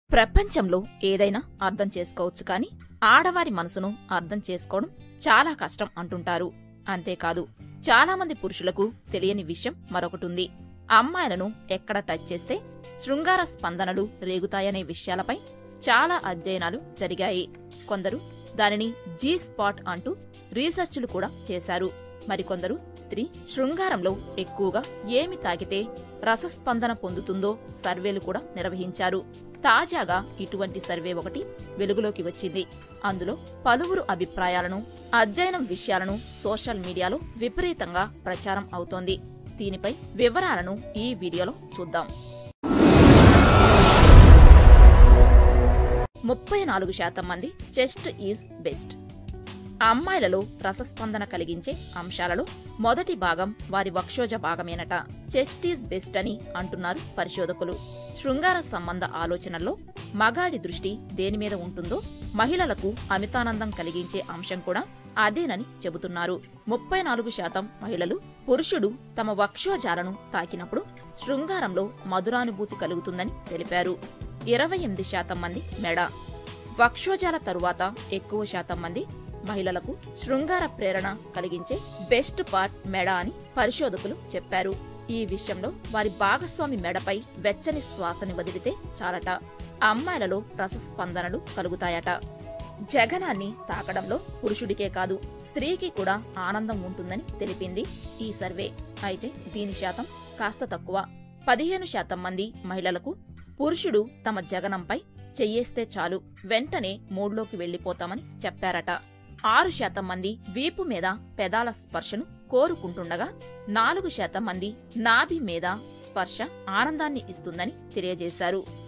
ప్రపంచంలో ఏదైనా అర్థం చేసుకోవచ్చు కానీ ఆడవారి మనసును అర్థం చేసుకోవడం చాలా కష్టం అంటుంటారు అంతేకాదు చాలా మంది పురుషులకు తెలియని విషయం మరొకటుంది అమ్మాయిలను ఎక్కడ టచ్ చేస్తే శృంగార స్పందనలు రేగుతాయనే విషయాలపై చాలా అధ్యయనాలు జరిగాయి కొందరు దానిని జీ స్పాట్ అంటూ రీసెర్చ్లు కూడా చేశారు మరికొందరు స్త్రీ శృంగారంలో ఎక్కువగా ఏమి తాగితే రసస్పందన పొందుతుందో సర్వేలు కూడా నిర్వహించారు తాజాగా ఇటువంటి సర్వే ఒకటి వెలుగులోకి వచ్చింది అందులో పలువురు అభిప్రాయాలను అధ్యయనం విషయాలను సోషల్ మీడియాలో విపరీతంగా ప్రచారం అవుతోంది దీనిపై వివరాలను ఈ వీడియోలో చూద్దాం ముప్పై నాలుగు శాతం మంది చెస్ట్ ఈజ్ బెస్ట్ అమ్మాయిలలో రసస్పందన కలిగించే అంశాలలో మొదటి భాగం వారి వక్షోజ భాగమేనట చెస్ట్ ఈజ్ బెస్ట్ అని అంటున్నారు పరిశోధకులు శృంగార సంబంధ ఆలోచనల్లో మగాడి దృష్టి దేని మీద ఉంటుందో మహిళలకు అమితానందం కలిగించే అంశం కూడా అదేనని చెబుతున్నారు ముప్పై నాలుగు శాతం మహిళలు పురుషుడు తమ వక్షోజాలను తాకినప్పుడు శృంగారంలో మధురానుభూతి కలుగుతుందని తెలిపారు ఇరవై ఎనిమిది శాతం మంది మెడ వక్షోజాల తరువాత ఎక్కువ శాతం మంది మహిళలకు శృంగార ప్రేరణ కలిగించే బెస్ట్ పార్ట్ మెడ అని పరిశోధకులు చెప్పారు ఈ విషయంలో వారి భాగస్వామి మెడపై వెచ్చని శ్వాసని వదిలితే చాలట అమ్మాయిలలో రసస్పందనలు కలుగుతాయట జగనాన్ని తాకడంలో పురుషుడికే కాదు స్త్రీకి కూడా ఆనందం ఉంటుందని తెలిపింది ఈ సర్వే అయితే దీని శాతం కాస్త తక్కువ పదిహేను శాతం మంది మహిళలకు పురుషుడు తమ జగనంపై చెయ్యేస్తే చాలు వెంటనే మూడ్లోకి వెళ్లిపోతామని చెప్పారట ఆరు శాతం మంది వీపు మీద పెదాల స్పర్శను కోరుకుంటుండగా నాలుగు శాతం మంది నాభి మీద స్పర్శ ఆనందాన్ని ఇస్తుందని తెలియజేశారు